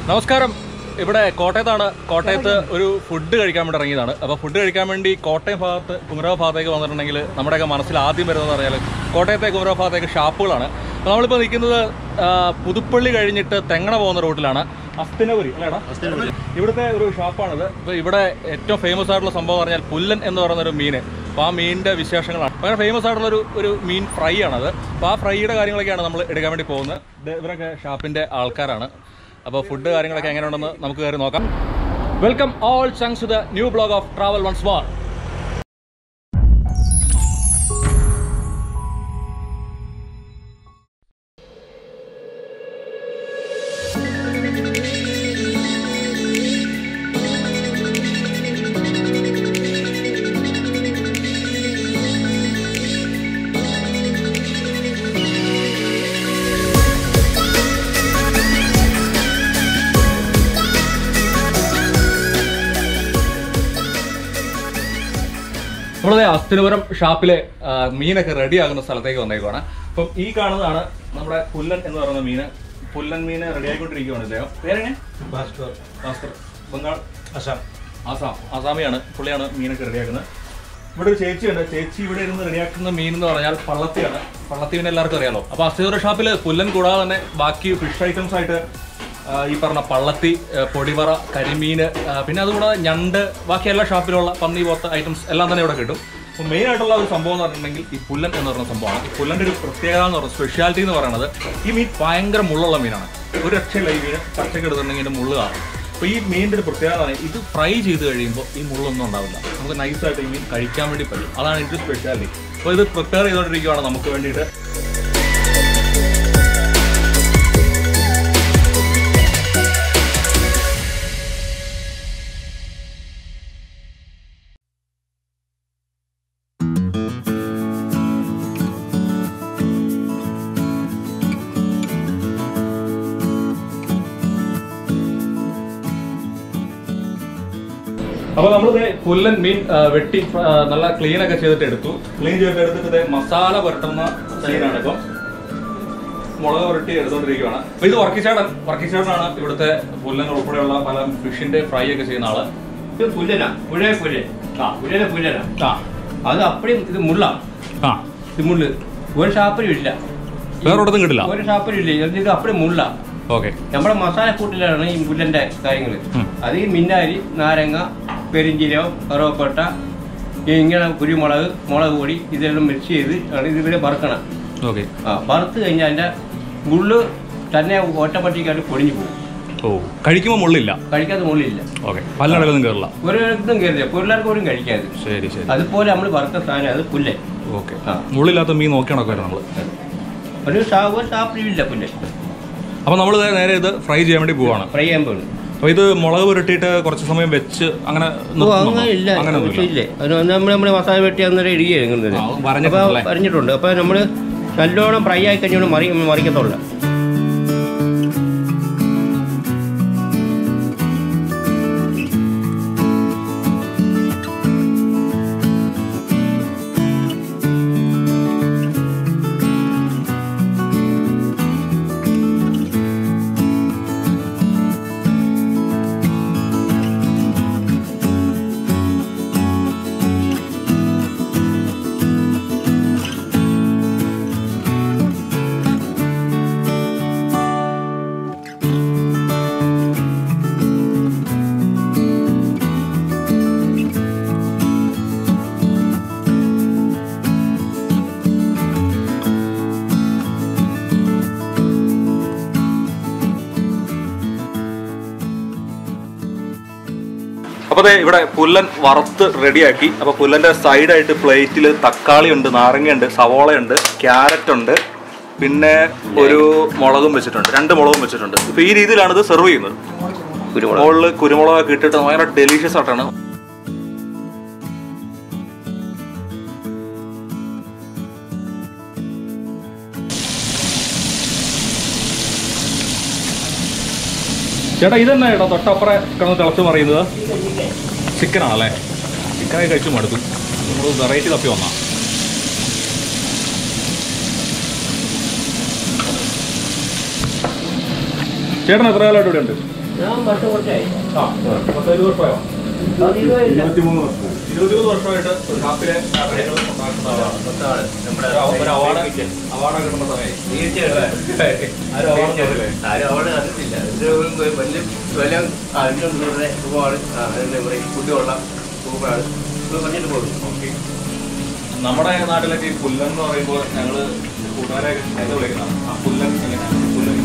നമസ്കാരം ഇവിടെ കോട്ടയത്താണ് കോട്ടയത്ത് ഒരു ഫുഡ് കഴിക്കാൻ വേണ്ടി ഇറങ്ങിയതാണ് അപ്പോൾ ഫുഡ് കഴിക്കാൻ വേണ്ടി കോട്ടയം ഭാഗത്ത് കുമരക ഭാഗത്തേക്ക് വന്നിട്ടുണ്ടെങ്കിൽ നമ്മുടെയൊക്കെ മനസ്സിൽ ആദ്യം വരുന്നത് അറിയാൽ കോട്ടയത്തെ കുമരക ഭാഗത്തേക്ക് ഷാപ്പുകളാണ് അപ്പോൾ നമ്മളിപ്പോൾ നിൽക്കുന്നത് ആ, പുതുപ്പള്ളി കഴിഞ്ഞിട്ട് തെങ്ങണ പോകുന്ന റൂട്ടിലാണ് അസ്തിനപുരി അല്ലേടാ ഇവിടുത്തെ ഒരു ഷാപ്പാണിത് ഇപ്പോൾ ഇവിടെ ഏറ്റവും ഫേമസ് ആയിട്ടുള്ള സംഭവം എന്ന് പറഞ്ഞാൽ പുല്ലൻ എന്ന് പറയുന്ന ഒരു മീൻ അപ്പോൾ ആ മീനിൻ്റെ വിശേഷങ്ങളാണ് വളരെ ഫേമസ് ആയിട്ടുള്ള ഒരു ഒരു മീൻ ഫ്രൈ ആണത് അപ്പോൾ ആ ഫ്രൈയുടെ കാര്യങ്ങളൊക്കെയാണ് നമ്മൾ എടുക്കാൻ വേണ്ടി പോകുന്നത് ഇത് ഇവരൊക്കെ ഷാപ്പിൻ്റെ ആൾക്കാരാണ് അപ്പോൾ ഫുഡ് കാര്യങ്ങളൊക്കെ എങ്ങനെയുണ്ടെന്ന് നമുക്ക് കയറി നോക്കാം welcome all chunks to the new blog of travel once more നമ്മളത് അസ്തിനപുരം ഷാപ്പിലെ ആ, മീനൊക്കെ റെഡി ആകുന്ന സ്ഥലത്തേക്ക് വന്നേക്കുവാണ് അപ്പം ഈ കാണുന്നതാണ് നമ്മുടെ പുല്ലൻ എന്ന് പറയുന്ന മീന് പുല്ലൻ മീന് റെഡി ആയിക്കൊണ്ടിരിക്കുകയാണ് ഇദ്ദേഹം പേരെങ്ങനെ ഭാസ്കർ ഭാസ്കർ ബംഗാൾ അസാം ആസാം ആസാമിയാണ് പുള്ളിയാണ് മീനൊക്കെ റെഡിയാക്കുന്നത് ഇവിടെ ഒരു ചേച്ചിയുണ്ട് ചേച്ചി ഇവിടെ ഇരുന്ന് റെഡിയാക്കുന്ന മീൻ എന്ന് പറഞ്ഞാൽ പള്ളത്തിയാണ് പള്ളത്തി പിന്നെ എല്ലാവർക്കും അറിയാലോ അപ്പോൾ അസ്തിദൂര ഷാപ്പിൽ പുല്ലൻ കൂടാതെ തന്നെ ബാക്കി ഫിഷ് ഐറ്റംസ് ആയിട്ട് ആ, ഈ പറഞ്ഞ പള്ളത്തി ആ, പൊടിവറ കരിമീൻ ആ, പിന്നെ അതുകൂടാതെ ഞണ്ട് ബാക്കി എല്ലാ ഷാപ്പിലുള്ള പന്നി പോത്ത ഐറ്റംസ് എല്ലാം തന്നെ ഇവിടെ കിട്ടും അപ്പോൾ മെയിൻ ആയിട്ടുള്ള ഒരു സംഭവം എന്ന് പറഞ്ഞിട്ടുണ്ടെങ്കിൽ ഈ പുല്ലൻ എന്ന് പറയുന്ന സംഭവമാണ് ഈ പുല്ലൻ്റെ ഒരു പ്രത്യേകത എന്ന് പറയുന്നത് സ്പെഷ്യാലിറ്റി എന്ന് പറയുന്നത് ഈ മീൻ ഭയങ്കര മുള്ളുള്ള മീനാണ് ഒരു രക്ഷയില്ല ഈ മീൻ പച്ചക്ക് എടുത്തിട്ടുണ്ടെങ്കിൽ ഇതിൻ്റെ മുള്ള് കാണും അപ്പോൾ ഈ മീനിൻ്റെ ഒരു പ്രത്യേകത എന്ന് പറഞ്ഞാൽ ഇത് ഫ്രൈ ചെയ്ത് കഴിയുമ്പോൾ ഈ മുള്ളൊന്നും ഉണ്ടാവില്ല നമുക്ക് നൈസായിട്ട് ഈ മീൻ കഴിക്കാൻ വേണ്ടി പറ്റും അതാണ് ഇതിൻ്റെ സ്പെഷ്യാലിറ്റി അപ്പോൾ ഇത് പ്രിപ്പയർ ചെയ്തുകൊണ്ടിരിക്കുകയാണ് നമുക്ക് വേണ്ടിയിട്ട് അപ്പോൾ നമ്മൾ പുല്ലൻ മീൻ ആ, വെട്ടി ആ, നല്ല ക്ലീൻ ഒക്കെ ചെയ്തിട്ട് എടുത്തു ക്ലീൻ ചെയ്തിട്ട് എടുത്തിട്ട് ദേ മസാല പുരട്ടുന്ന സീനാണ് ഇപ്പം മുളക് പുരട്ടി എടുത്തോണ്ടിരിക്കുകയാണ് അപ്പൊ ഇത് വർക്കിച്ചേടൻ വർക്കിച്ചേടനാണ് ഇവിടുത്തെ പുല്ലൻ ഉൾപ്പെടെയുള്ള പല ഫിഷിന്റെ ഫ്രൈ ഒക്കെ ചെയ്യുന്ന ആള് ഇത് പുല്ലനാ പുഴയ പുല്ല് ആ പുഴയുടെ പുല്ലനാ ആ അത് അപ്പടിയും ഇത് മുള്ളാ ആ ഇത് മുള്ള് ഒരു ഷാപ്പിലും ഇല്ല വേറെ ഒരിടത്തും കിട്ടില്ല ഒരു ഷാപ്പിലും ഇല്ല ഇത് ഇത് അപ്പടി മുള്ള ഓക്കെ നമ്മുടെ മസാല കൂട്ടിലാണ് ഈ പുല്ലന്റെ കാര്യങ്ങൾ ഉം. അത് ഈ മിന്നാരി നാരങ്ങ പെരിഞ്ചീരകം കറുവപ്പട്ട ഇങ്ങനെ കുരുമുളക് മുളക് പൊടി ഇതെല്ലാം മിക്സ് ചെയ്ത് ആണ് ഇതിവിടെ വറുക്കണം ഓക്കെ ആ വറുത്ത് കഴിഞ്ഞാൽ അതിന്റെ മുള്ള് തന്നെ ഓട്ടോമാറ്റിക്കായിട്ട് പൊടിഞ്ഞു പോകും ഓ കഴിക്കുമ്പോൾ മുള്ളില്ല കഴിക്കാത്ത മുള്ളില്ല ഓക്കെ പല്ലടയിലൊന്നും കയറില്ല ഒരിടത്തും കയറില്ല പിള്ളേർക്ക് പോലും കഴിക്കാതെ ശരി ശരി അതുപോലെ നമ്മൾ വറുത്ത സാധനം അത് പുല്ല് ഓക്കെ ആ. മുള്ളില്ലാത്ത മീൻ നോക്കിയാണ് നമ്മൾ ഒരു ഷാ ഒരു ഷാപ്പിലില്ല പുല്ല് അപ്പോൾ നമ്മൾ നേരെ ഇത് ഫ്രൈ ചെയ്യാൻ വേണ്ടി പോവാണ് ഫ്രൈ ചെയ്യാൻ പോകുന്നു അപ്പോൾ ഇത് മുളക് പുരട്ടിയിട്ട് കുറച്ച് സമയം വെച്ച് അങ്ങനെ ഓ നിർത്തുന്നുണ്ടോ? അങ്ങനെ ഇല്ല അങ്ങനെയൊന്നുമില്ല ഇല്ലേ അത് നമ്മൾ നമ്മൾ മസാല വെട്ടി അന്നേരം ഇടുകയാണ് ഇടുന്നത് ആ, വരഞ്ഞിട്ടുണ്ടല്ലേ? അപ്പോൾ വരഞ്ഞിട്ടുണ്ട് അപ്പോൾ നമ്മൾ നല്ലോണം ഫ്രൈ ആയി കഴിഞ്ഞാൽ മറി മറിക്കത്തുള്ള അപ്പോൾ ദേ ഇവിടെ പുല്ലൻ വറുത്ത് റെഡിയാക്കി അപ്പോൾ പുല്ലൻ്റെ സൈഡായിട്ട് പ്ലേറ്റിൽ തക്കാളി ഉണ്ട് നാരങ്ങയുണ്ട് സവോളയുണ്ട് ക്യാരറ്റ് ഉണ്ട് പിന്നെ ഒരു മുളകും വെച്ചിട്ടുണ്ട് രണ്ട് മുളകും വെച്ചിട്ടുണ്ട് ഇപ്പോൾ ഈ രീതിയിലാണ് ഇത് സെർവ് ചെയ്യുന്നത് കുരുമുളക് മുകളിൽ കുരുമുളകൊക്കെ ഇട്ടിട്ട് ഭയങ്കര ഡെലീഷ്യസ് ആയിട്ടാണ് ചേട്ടാ ഇതെന്നാ ചേട്ടാ തൊട്ടപ്പുറം കിടന്ന് തിളച്ച് മറിയുന്നത് ചിക്കനാണല്ലേ ചിക്കനൊക്കെ കഴിച്ചു മടുത്തു നമ്മൾ വെറൈറ്റി തപ്പി വന്നാ ചേട്ടൻ എത്ര കാലമായിട്ട് ഇവിടെ ഉണ്ട് ഞാൻ പത്ത് കുറച്ചായി ആ പത്തൈదు വർഷമായോ പതിരുപതില്ല ഇരുപത്തിമൂന്ന് വർഷം ഇരുപത്തിമൂന്ന് വർഷമായിട്ട് ഷാപ്പിലെ കറികൾ ഉണ്ടാക്കുന്ന ആളാണ് പത്താണ് നമ്മുടെ ഒരു അവാർഡ് അവാർഡ് കിട്ടുന്ന സമയമായി തീർച്ചയായിട്ടും ആരും അവാർഡ് തന്നില്ലേ ആരും അവിടെ അറിയത്തില്ല ഇത് ഒരു വലിയ വില അതിൻ്റെ ഇവിടെ സുഖമാണ് ആ അതിൻ്റെ ഇവിടെ ഫുഡ് കൊള്ളാം സൂപ്പറാണ് ഇത് പറഞ്ഞിട്ട് പോകും ഓക്കെ നമ്മുടെ നാട്ടിലൊക്കെ ഈ പുല്ലൻ എന്ന് പറയുമ്പോൾ ഞങ്ങള് കൂട്ടുകാരെ എന്താ വിളിക്കുന്നതാണ് ആ പുല്ലൻ എങ്ങനെ പുല്ലൻ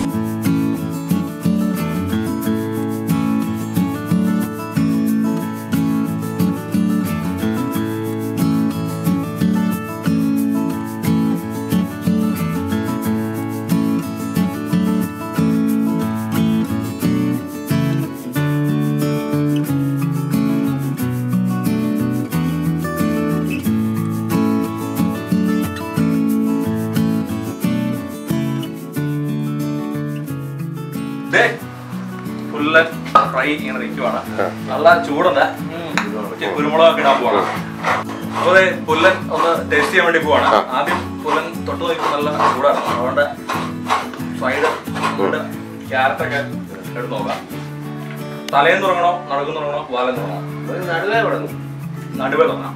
ദേ, പുല്ലൻ ഫ്രൈ ഇങ്ങനെ നിൽക്കുവാണ് നല്ല ചൂടുണ്ട് ഇച്ചിരി കുരുമുളകൊക്കെ ഇടാൻ പോവാണ് അപ്പൊ ദേ പുല്ലൻ ഒന്ന് ടേസ്റ്റ് ചെയ്യാൻ വേണ്ടി പോവാണ് ആദ്യം പുല്ലൻ തൊട്ട് നോക്കുമ്പോൾ നല്ല ചൂടാണ് അതുകൊണ്ട് ഫ്രൈഡ് ക്യാരറ്റൊക്കെ എടുത്ത് നോക്കാം തലേന്ന് തുടങ്ങണോ നടക്കുന്നു തുടങ്ങണോ വാലം തുടങ്ങണോ ഒരു നടുവേ തുടങ്ങും നടുവേ തുടങ്ങാം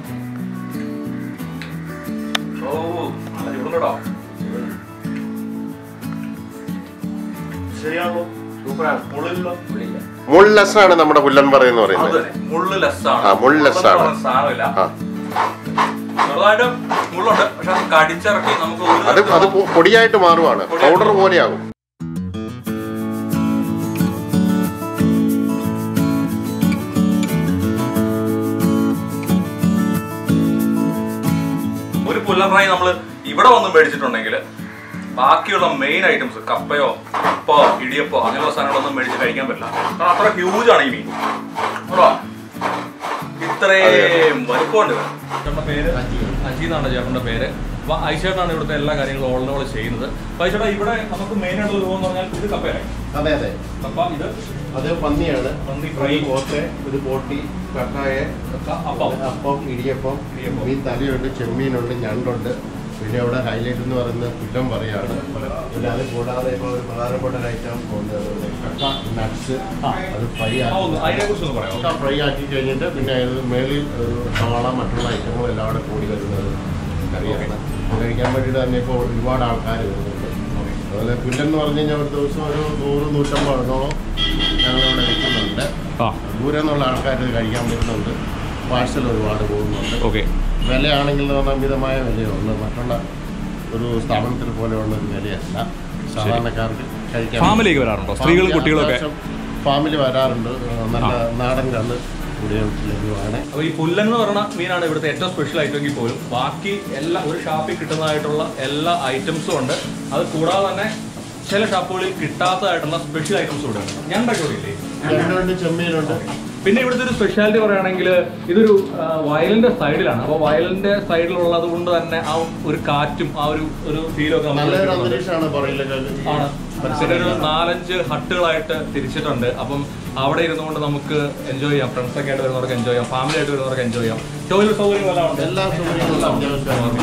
ഓ നല്ല ചൂടുണ്ടോ ശരിയാണല്ലോ സൂപ്പറാണ് മുള്ളിലോ പുള്ളിയില്ല മുള്ളസാണ് നമ്മുടെ പുല്ലൻ പറയുന്ന അത് പറയുന്നത് തന്നെ. മുള്ള് ലെസ്സാണ് ആ, മുള്ള് ലെസ്സാണ്. മുള്ളെന്ന് പറഞ്ഞ സാധനമില്ല ആ ചെറുതായിട്ട് മുള്ളുണ്ട് പക്ഷെ അത് കടിച്ചിറക്കി നമുക്ക് ഒരു അത് അത് തരത്തിലുള്ള- പൊ- പൊടിയായിട്ട് മാറുവാണ് പൗഡർ പോലെയാകും ഒരു പുല്ലൻ ഫ്രൈ നമ്മൾ ഇവിടെ വന്ന് മേടിച്ചിട്ടുണ്ടെങ്കിൽ ബാക്കിയുള്ള മെയിൻ ഐറ്റംസ് കപ്പയോ ഉപ്പോ ഇടിയപ്പോ അങ്ങനെയുള്ള സാധനങ്ങളൊന്നും മേടിച്ച് കഴിക്കാൻ പറ്റില്ല കാരണം അത്ര ഹ്യൂജ് ആണ് ഈ മീൻ കേട്ടോ ഇത്രയും വലുപ്പമുണ്ട് ചേട്ടൻ്റെ പേര് അജി എന്നാണ് ചേട്ടൻ്റെ പേര് അപ്പൊ ഐശേട്ടനാണ് ഇവിടുത്തെ എല്ലാ കാര്യങ്ങളും ഓൾ ഓൾ ചെയ്യുന്നത് അപ്പൊ ഐശേട്ടാ ഇവിടെ നമുക്ക് മെയിൻ ആയിട്ടുള്ള രൂപം എന്ന് പറഞ്ഞാൽ ഇത് കപ്പയല്ലേ അതെ അതെ കപ്പ ഇത് അത് പന്നിയാണ് പന്നി ഫ്രൈ പോത്ത് ഒരു പോട്ടി കക്കായ കക്ക അപ്പം അപ്പം ഇടിയപ്പം ഇടിയപ്പം. മീൻ തലയുണ്ട് ചെമ്മീനുണ്ട് ഞണ്ടുണ്ട് പിന്നെ ഇവിടെ ഹൈലൈറ്റ് എന്ന് പറയുന്നത് കുറ്റം പറയാണ് പിന്നെ അത് കൂടാതെ ഇപ്പോൾ ഒരു പ്രധാനപ്പെട്ട ഒരു ഐറ്റം കക്ക നട്ട്സ് ആ. അത് ഫ്രൈ ആ, ഒന്ന് ആക്കി അതിനെ കുറിച്ച് ഒന്ന് പറയാമോ കക്ക ഫ്രൈ ആക്കി കഴിഞ്ഞിട്ട് പിന്നെ അത് മേളിൽ ഒരു സവാള മറ്റുള്ള ഐറ്റങ്ങളും എല്ലാം കൂടെ കൂടി വരുന്നത് കറിയാണ് അത് കഴിക്കാൻ വേണ്ടിയിട്ട് തന്നെ ഇപ്പോൾ ഒരുപാട് ആൾക്കാർ വരുന്നുണ്ട് അതുപോലെ പുല്ലെന്ന് പറഞ്ഞു കഴിഞ്ഞാൽ ഒരു ദിവസം ഒരു നൂറ് നൂറ്റമ്പത് എണ്ണോളം ഞങ്ങളിവിടെ വിൽക്കുന്നുണ്ട് ആ ദൂരെ നിന്നുള്ള ആൾക്കാർ ഇത് കഴിക്കാൻ വരുന്നുണ്ട് പാഴ്സൽ ഒരുപാട് പോകുന്നുണ്ട് ഓക്കെ വിലയാണെങ്കിൽ എന്ന് പറഞ്ഞാൽ മിതമായ വിലയുണ്ട് മറ്റുള്ള ഒരു സ്ഥാപനത്തിൽ പോലെയുള്ള ഒരു വിലയല്ല സാധാരണക്കാർക്ക് കഴിക്കാൻ ഫാമിലിക്ക് വരാറുണ്ടോ സ്ത്രീകളും കുട്ടികളൊക്കെ ഫാമിലി വരാറുണ്ട് നല്ല നാടൻ കണ്ണ് ഇവിടെ ലഭ്യമാണ് അപ്പോൾ ഈ പുല്ലൻ എന്ന് പറയുന്ന മീനാണ് ഇവിടുത്തെ ഏറ്റവും സ്പെഷ്യൽ ഐറ്റമെങ്കിൽ പോലും ബാക്കി എല്ലാ ഒരു ഷാപ്പിൽ കിട്ടുന്നതായിട്ടുള്ള എല്ലാ ഐറ്റംസും ഉണ്ട് അത് കൂടാതെ തന്നെ ചില ഷാപ്പുകളിൽ കിട്ടാത്തതായിട്ടുള്ള സ്പെഷ്യൽ ഐറ്റംസ് ഇവിടെ ഉണ്ട് ഞങ്ങളുടെ കൂടെ ഇല്ലേ ഞണ്ടുണ്ട് ചെമ്മീനുണ്ട് പിന്നെ ഇവിടുത്തെ ഒരു സ്പെഷ്യാലിറ്റി പറയുകയാണെങ്കിൽ ഇതൊരു ആ, വയലിന്റെ സൈഡിലാണ് അപ്പോൾ വയലിന്റെ സൈഡിലുള്ളത് കൊണ്ട് തന്നെ ആ ഒരു കാറ്റും ആ ഒരു ഒരു ഫീലൊക്കെ നമുക്ക് നല്ലൊരു കിട്ടുന്നുണ്ട്. അന്തരീക്ഷമാണ് പറയിലൊക്കെ ആണ് പിന്നെ ഒരു നാലഞ്ച് ഹട്ടുകളായിട്ട് തിരിച്ചിട്ടുണ്ട് അപ്പം അവിടെ ഇരുന്നുകൊണ്ട് നമുക്ക് എൻജോയ് ചെയ്യാം ഫ്രണ്ട്സ് ഒക്കെ ആയിട്ട് വരുന്നവർക്ക് എൻജോയ് ചെയ്യാം ഫാമിലി ആയിട്ട് വരുന്നവർക്ക് എൻജോയ് ചെയ്യാം ടോയ്ലറ്റ് സൗകര്യം എല്ലാം ഉണ്ട് എല്ലാ സൗകര്യങ്ങളും അത്യാവശ്യമാണ്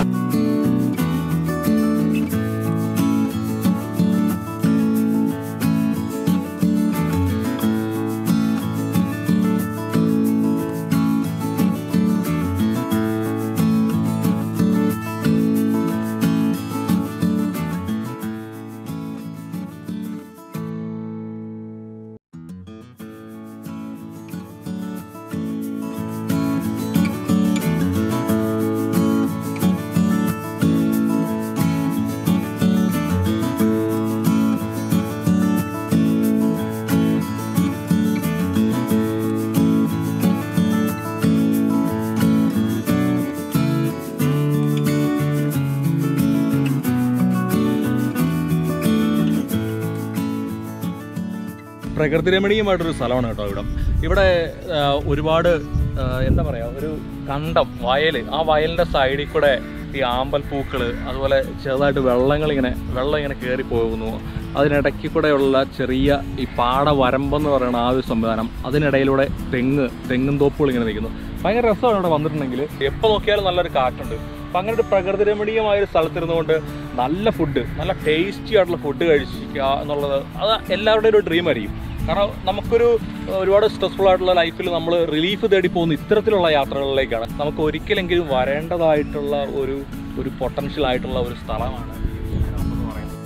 പ്രകൃതി രമണീയമായിട്ടൊരു സ്ഥലമാണ് കേട്ടോ ഇവിടം ഇവിടെ ആ, ഒരുപാട് ആ, എന്താ പറയാ ഒരു കണ്ടം വയൽ ആ വയലിന്റെ സൈഡിൽ കൂടെ ഈ ആമ്പൽപ്പൂക്കൾ അതുപോലെ ചെറുതായിട്ട് വെള്ളങ്ങൾ ഇങ്ങനെ വെള്ളം ഇങ്ങനെ കയറി പോകുന്നു അതിനിടയ്ക്ക് കൂടെയുള്ള ചെറിയ ഈ പാട വരമ്പെന്ന് പറയുന്ന ആ ഒരു സംവിധാനം അതിനിടയിലൂടെ തെങ്ങ് തെങ്ങും തോപ്പുകൾ ഇങ്ങനെ നിൽക്കുന്നു ഭയങ്കര രസമാണ് ഇവിടെ വന്നിട്ടുണ്ടെങ്കിൽ എപ്പോൾ നോക്കിയാലും നല്ലൊരു കാറ്റുണ്ട് അപ്പം അങ്ങനെ ഒരു പ്രകൃതി രമണീയമായ ഒരു സ്ഥലത്തിരുന്നുകൊണ്ട് നല്ല ഫുഡ് നല്ല ടേസ്റ്റി ആയിട്ടുള്ള ഫുഡ് കഴിക്കുക എന്നുള്ളത് അത് എല്ലാവരുടെയും ഒരു ഡ്രീം ആയിരിക്കും കാരണം നമുക്കൊരു ഒരുപാട് സ്ട്രെസ്ഫുൾ ആയിട്ടുള്ള ലൈഫിൽ നമ്മൾ റിലീഫ് തേടി പോകുന്ന ഇത്തരത്തിലുള്ള യാത്രകളിലേക്കാണ് നമുക്ക് ഒരിക്കലെങ്കിലും വരേണ്ടതായിട്ടുള്ള ഒരു ഒരു പൊട്ടൻഷ്യൽ ആയിട്ടുള്ള ഒരു സ്ഥലമാണ് ഈ ഗ്രാമം എന്ന് പറയുന്നത്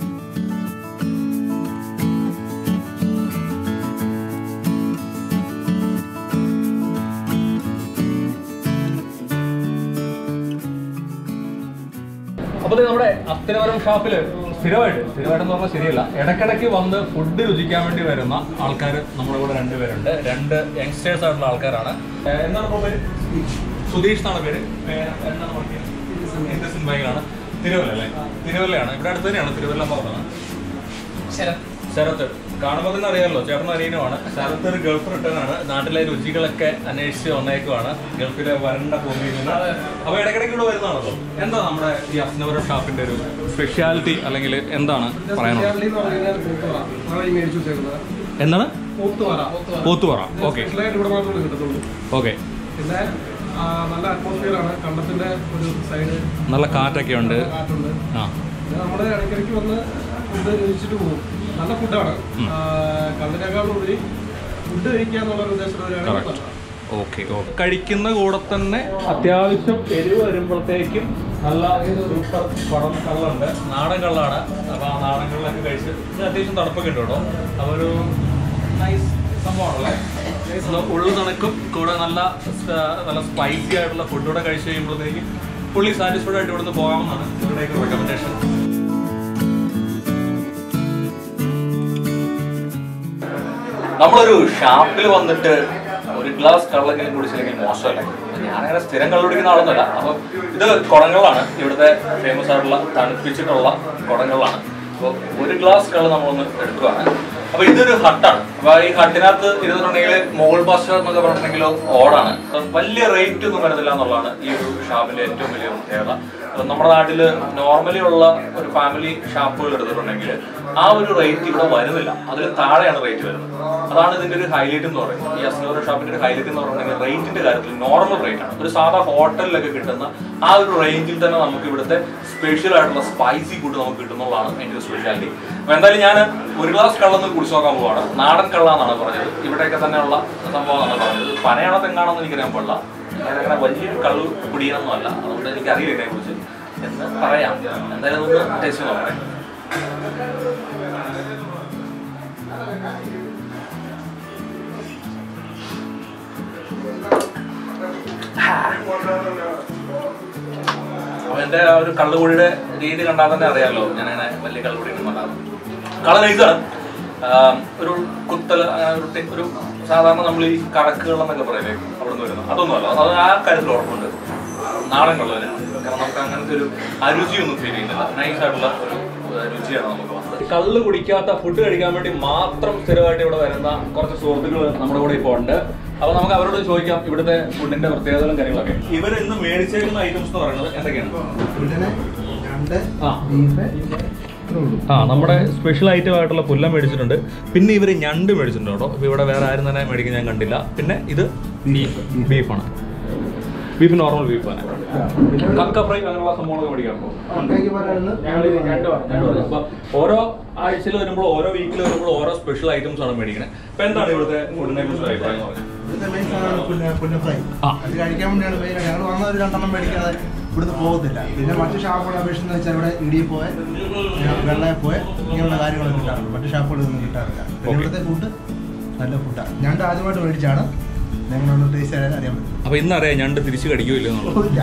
അപ്പോൾ ദേ നമ്മുടെ അത്തരവരം ഷാപ്പിൽ സ്ഥിരമായിട്ട് സ്ഥിരമായിട്ടെന്ന് പറഞ്ഞാൽ ശരിയല്ല ഇടയ്ക്കിടയ്ക്ക് വന്ന് ഫുഡ് രുചിക്കാൻ വേണ്ടി വരുന്ന ആൾക്കാർ നമ്മുടെ കൂടെ രണ്ടുപേരുണ്ട് രണ്ട് യങ്സ്റ്റേഴ്സ് ആയിട്ടുള്ള ആൾക്കാരാണ് ഏഹ് എന്താണ് ഇപ്പോൾ പേര് സുധീഷ് എന്നാണ് പേര് പേര് എന്താണ് പറഞ്ഞത് ഇൻഡസിൻ ബൈക്കാണ് തിരുവല്ല അല്ലേ തിരുവല്ലയാണ് ഇവിടെ അടുത്ത് തന്നെയാണ് തിരുവല്ല ഭാഗത്താണ് ശരത്ത് കാണുമ്പോൾ തന്നെ അറിയാമല്ലോ ചേട്ടൻ അനിയനുമാണ് ശരത്ത് ഒരു ഗൾഫ് റിട്ടേൺ ആണ് നാട്ടിലെ രുചികളൊക്കെ അന്വേഷിച്ച് വന്നേക്കുവാണ് ഗൾഫിലെ വരണ്ട ഭൂമിയിൽ നിന്ന് അപ്പൊ ഇടയ്ക്കിടയ്ക്ക് ഇവിടെ വരുന്നതാണല്ലോ എന്താ നമ്മുടെ ഈ അസ്നവര ഷാപ്പിന്റെ ഒരു സ്പെഷ്യാലിറ്റി അല്ലെങ്കിൽ എന്താണ് പറയാനുള്ളത് സ്പെഷ്യാലിറ്റി എന്ന് പറഞ്ഞാൽ പോത്തുവറ. അതാണ് ഈ മേടിച്ച് വെച്ചേക്കുന്നത്. എന്താണ് പോത്തുവറ. പോത്തുപറ ഓക്കെ സ്പെഷ്യലായിട്ട് ഇവിടെ മാത്രമേ കിട്ടത്തുള്ളൂ ഓക്കെ പിന്നെ ആ, നല്ല അറ്റ്മോസ്ഫിയർ ആണ് കണ്ടത്തിന്റെ ഒരു സൈഡ് നല്ല കാറ്റൊക്കെ ഉണ്ട് കാറ്റുണ്ട് ആ പിന്നെ നമ്മള് ഇടയ്ക്കിടയ്ക്ക് വന്ന് ഫുഡ് കഴിച്ചിട്ട് പോകും നല്ല ഫുഡാണ് കണ്ടിനേക്കാളും ഉപരി ഫുഡ് കഴിക്കുക എന്നുള്ള ഒരു ഉദ്ദേശത്തോടെയാണ് Correct. ഓക്കെ ഓക്കെ കഴിക്കുന്ന കൂടെ തന്നെ അത്യാവശ്യം എരിവ് വരുമ്പോഴത്തേക്കും നല്ല സൂപ്പർ പടം കള്ളുണ്ട് നാടൻ കള്ളാണ് അപ്പോൾ ആ നാടൻ കള്ളൊക്കെ കഴിച്ച് ഇത് അത്യാവശ്യം തണുപ്പൊക്കെ ഉണ്ട് കേട്ടോ അപ്പോൾ ഒരു നൈസ് സംഭവമാണല്ലേ ഒന്ന് ഉള്ളു തണുക്കും കൂടെ നല്ല സ്- നല്ല സ്പൈസി ആയിട്ടുള്ള ഫുഡ് കൂടെ കഴിച്ച് കഴിയുമ്പോഴത്തേക്കും പുള്ളി സാറ്റിസ്ഫൈഡ് ആയിട്ട് ഇവിടുന്ന് പോകാമെന്നാണ് ഇവിടേക്ക് റെക്കമെൻഡേഷൻ നമ്മളൊരു ഷാപ്പിൽ വന്നിട്ട് ഒരു ഗ്ലാസ് കള്ളെങ്കിലും കുടിച്ചില്ലെങ്കിൽ മോശമല്ലേ ഞാനങ്ങനെ സ്ഥിരം കള്ള് കുടിക്കുന്ന ആളൊന്നുമല്ല അപ്പം ഇത് കുടങ്ങളാണ് ഇവിടുത്തെ ഫേമസ് ആയിട്ടുള്ള തണുപ്പിച്ചിട്ടുള്ള കുടങ്ങളാണ് അപ്പോൾ ഒരു ഗ്ലാസ് കള്ള് നമ്മളൊന്ന് എടുക്കുകയാണ് അപ്പൊ ഇതൊരു ഹട്ടാണ് അപ്പൊ ഈ ഹട്ടിനകത്ത് ഇരുന്നിട്ടുണ്ടെങ്കിൽ മോൾ ബസ് എന്നൊക്കെ പറഞ്ഞിട്ടുണ്ടെങ്കിൽ ഓടാണ് അപ്പം വലിയ റേറ്റ് ഒന്നും വരുന്നില്ല എന്നുള്ളതാണ് ഈ ഒരു ഷാപ്പിന്റെ ഏറ്റവും വലിയ പ്രത്യേകത അപ്പൊ നമ്മുടെ നാട്ടില് നോർമലി ഉള്ള ഒരു ഫാമിലി ഷാപ്പുകൾ എടുത്തിട്ടുണ്ടെങ്കിൽ ആ ഒരു റേറ്റ് ഇവിടെ വരുന്നില്ല അതിൽ താഴെയാണ് റേറ്റ് വരുന്നത് അതാണ് ഇതിന്റെ ഒരു ഹൈലൈറ്റ് എന്ന് പറയുന്നത് ഈ അസ്നോർ ഷാപ്പിന്റെ ഒരു ഹൈലൈറ്റ് എന്ന് പറഞ്ഞിട്ടുണ്ടെങ്കിൽ റേറ്റിന്റെ കാര്യത്തിൽ നോർമൽ റേറ്റ് ആണ് ഒരു സാധാ ഹോട്ടലിലൊക്കെ കിട്ടുന്ന ആ ഒരു റേഞ്ചിൽ തന്നെ നമുക്ക് ഇവിടുത്തെ സ്പെഷ്യൽ ആയിട്ടുള്ള സ്പൈസി ഫുഡ് നമുക്ക് കിട്ടുന്നതാണ് അതിന്റെ ഒരു സ്പെഷ്യാലിറ്റി അപ്പൊ എന്തായാലും ഞാൻ ഒരു ഗ്ലാസ് കള്ളൊന്ന് കുടിച്ചു നോക്കാൻ പോവാണ് നാടൻ കള്ള എന്നാണ് പറഞ്ഞത് ഇവിടെയൊക്കെ തന്നെയുള്ള സംഭവമാണ് പറഞ്ഞത് പനയാണോ തെങ്ങാണോ എന്ന് എനിക്കറിയാൻ പാടില്ല ഞാനങ്ങനെ വലിയൊരു കള്ളു കുടിയണമെന്നല്ല അതുകൊണ്ട് എനിക്കറിയില്ല ഇതിനെ കുറിച്ച് എന്ന് പറയാം എന്തായാലും ഒന്ന് ടേസ്റ്റ് നോക്കണേ അപ്പൊ എന്റെ ആ ഒരു കള്ളുകുടിയുടെ രീതി കണ്ടാൽ തന്നെ അറിയാലോ ഞാൻ അങ്ങനെ വലിയ കള്ളുകുടി ഒന്നും കള നൈസാണ് ഒരു കുത്തൽ അങ്ങനെ ഒരു ടെ- ഒരു സാധാരണ നമ്മൾ ഈ കറക്കുകൾ എന്നൊക്കെ പറയില്ലേ അവിടെ നിന്ന് വരുന്നത് അതൊന്നുമല്ല അത് ആ കാര്യത്തിൽ ഉറപ്പുണ്ട് നാടൻ കള്ളു തന്നെയാണ് കാരണം നമുക്ക് അങ്ങനത്തെ ഒരു അരുചിയൊന്നും ഫീൽ ചെയ്യുന്നില്ല നൈസ് ആയിട്ടുള്ള ഒരു ഏഹ്, രുചിയാണ് നമുക്ക് വന്നത് കള്ള് കുടിക്കാത്ത ഫുഡ് കഴിക്കാൻ വേണ്ടി മാത്രം സ്ഥിരമായിട്ട് ഇവിടെ വരുന്ന കുറച്ച് സുഹൃത്തുക്കൾ നമ്മുടെ കൂടെ ഇപ്പോൾ ഉണ്ട് അപ്പൊ നമുക്ക് അവരോട് ചോദിക്കാം ഇവിടുത്തെ ഫുഡിന്റെ പ്രത്യേകതകളും കാര്യങ്ങളൊക്കെ ഇവർ ഇന്ന് മേടിച്ചേക്കുന്ന ഐറ്റംസ് എന്ന് പറയുന്നത് എന്തൊക്കെയാണ് ആ ആ നമ്മുടെ സ്പെഷ്യൽ ഐറ്റം ആയിട്ടുള്ള പുല്ല മേടിച്ചിട്ടുണ്ട് പിന്നെ ഇവർ ഞണ്ട് മേടിച്ചിട്ടുണ്ട് കേട്ടോ ഇപ്പൊ ഇവിടെ വേറെ ആരും തന്നെ മേടിക്കാൻ ഞാൻ കണ്ടില്ല പിന്നെ ഇത് ബീഫ് ബീഫാണ് ബീഫ് നോർമൽ ബീഫാണ് കക്ക ഫ്രൈ അങ്ങനെയുള്ള സംഭവങ്ങളൊക്കെ മേടിക്കാറുണ്ടോ അപ്പൊ ഓരോ ആഴ്ചയിൽ വരുമ്പോൾ ഓരോ വീക്കിൽ വരുമ്പോൾ ഓരോ സ്പെഷ്യൽ ഐറ്റംസ് ആണ് മേടിക്കുന്നത് അപ്പൊ എന്താണ് ഇവിടുത്തെ ഫുഡിനെ കുറിച്ച് അഭിപ്രായം എന്ന് പറയുന്നത് ഇവിടുത്തെ മെയിൻ സാധനമാണ് പുല്ല പുല്ല ഫ്രൈ ആ. അത് കഴിക്കാൻ വേണ്ടിയാണ് മെയിൻ ഞങ്ങൾ വന്ന ഒരു രണ്ടെണ്ണം മേടിക്കാതെ ഇവിടുന്ന് പോകത്തില്ല പിന്നെ മറ്റു ഷാപ്പുകളെ അപേക്ഷിച്ച് വെച്ചാൽ ഇവിടെ ഇടിയിൽ പോയ വെള്ളയിൽ പോയ ഇങ്ങനെയുള്ള കാര്യങ്ങളൊക്കെ കിട്ടാറുണ്ട് മറ്റു ഷാപ്പുകളിൽ ഒന്നും കിട്ടാറില്ല പിന്നെ Okay. ഇവിടുത്തെ ഫുഡ് നല്ല ഫുഡാണ് ഞണ്ട് ആദ്യമായിട്ട് മേടിച്ചാണ് ഞങ്ങളൊന്ന് ടേസ്റ്റ് ചെയ്യാൻ അറിയാൻ പറ്റും അപ്പൊ ഇന്നറിയാം ഞണ്ട് തിരിച്ചു കടിക്കോ ഇല്ലയോ എന്നുള്ളത് ഇല്ല.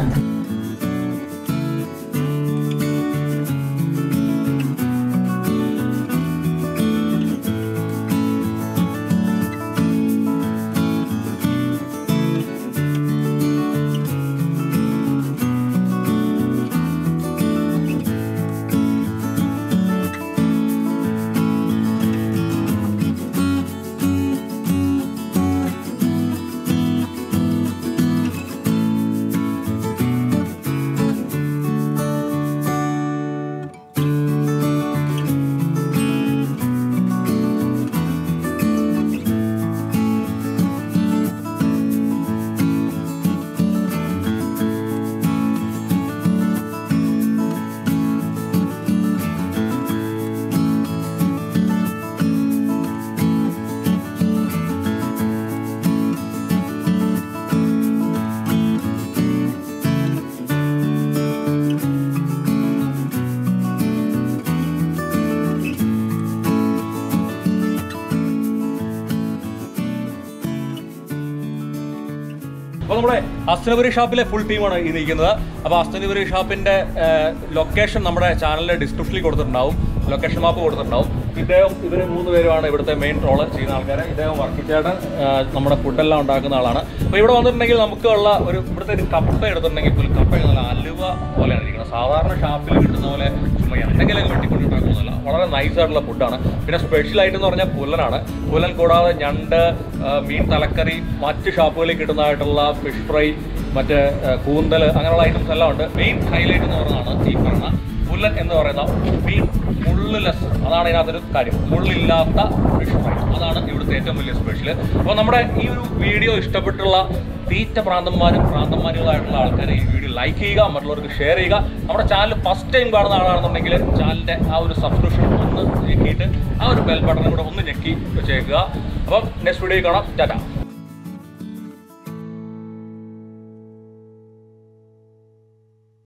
അപ്പോൾ നമ്മുടെ അസ്തനപുരി ഷാപ്പിലെ ഫുൾ ടീമാണ് ഈ നിൽക്കുന്നത് അപ്പോൾ അസ്തനപുരി ഷാപ്പിന്റെ ലൊക്കേഷൻ നമ്മുടെ ചാനലിലെ ഡിസ്ക്രിപ്ഷനിൽ കൊടുത്തിട്ടുണ്ടാവും ലൊക്കേഷൻ മാപ്പ് കൊടുത്തിട്ടുണ്ടാവും ഇദ്ദേഹം ഇവർ മൂന്ന് പേരുമാണ് ഇവിടുത്തെ മെയിൻ റോള് ചെയ്യുന്ന ആൾക്കാർ ഇദ്ദേഹം വർക്കിച്ചേട്ടൻ നമ്മുടെ ഫുഡെല്ലാം ഉണ്ടാക്കുന്ന ആളാണ് അപ്പോൾ ഇവിടെ വന്നിട്ടുണ്ടെങ്കിൽ നമുക്കുള്ള ഒരു ഇവിടുത്തെ ഒരു കപ്പ എടുത്തിട്ടുണ്ടെങ്കിൽ പോലും കപ്പ നല്ല അലുവ പോലെയാണ് ഇരിക്കുന്നത് സാധാരണ ഷാപ്പിൽ കിട്ടുന്ന പോലെ ചുമ്മാ എന്തെങ്കിലും വെട്ടിക്കൊണ്ടുണ്ടാക്കുന്നതല്ല വളരെ നൈസ് ആയിട്ടുള്ള ഫുഡാണ് പിന്നെ സ്പെഷ്യൽ ആയിട്ട് എന്ന് പറഞ്ഞാൽ പുല്ലനാണ് പുല്ലൻ കൂടാതെ ഞണ്ട് ആ, മീൻ തലക്കറി മറ്റ് ഷാപ്പുകളിൽ കിട്ടുന്നതായിട്ടുള്ള ഫിഷ് ഫ്രൈ മറ്റ് ആ, കൂന്തൽ അങ്ങനെയുള്ള ഐറ്റംസ് എല്ലാം ഉണ്ട് മെയിൻ ഹൈലൈറ്റ് എന്ന് പറയുന്നതാണ് ഈ പറഞ്ഞ പുല്ലൻ എന്ന് പറയുന്ന മീൻ മുള്ളിലെസ് അതാണ് ഇതിനകത്തൊരു കാര്യം മുള്ളില്ലാത്ത ഫിഷ് ഫ്രൈ അതാണ് ഇവിടുത്തെ ഏറ്റവും വലിയ സ്പെഷ്യൽ അപ്പോൾ നമ്മുടെ ഈ ഒരു വീഡിയോ ഇഷ്ടപ്പെട്ടുള്ള തീറ്റ പ്രാന്തന്മാരും പ്രാന്തന്മാരുകളായിട്ടുള്ള ആൾക്കാരെ ഈ വീഡിയോ ലൈക്ക് ചെയ്യുക മറ്റുള്ളവർക്ക് ഷെയർ ചെയ്യുക നമ്മുടെ ചാനൽ ഫസ്റ്റ് ടൈം കാണുന്ന ആളാണെന്നുണ്ടെങ്കിൽ ചാനലിൻ്റെ ആ ഒരു സബ്സ്ക്രിപ്ഷൻ ഒന്ന് ഞെക്കിയിട്ട് ആ ഒരു ബെൽ ബട്ടൺ കൂടെ ഒന്ന് ഞെക്കി വെച്ചേക്കുക അപ്പം നെക്സ്റ്റ് വീഡിയോ കാണാം ടാറ്റ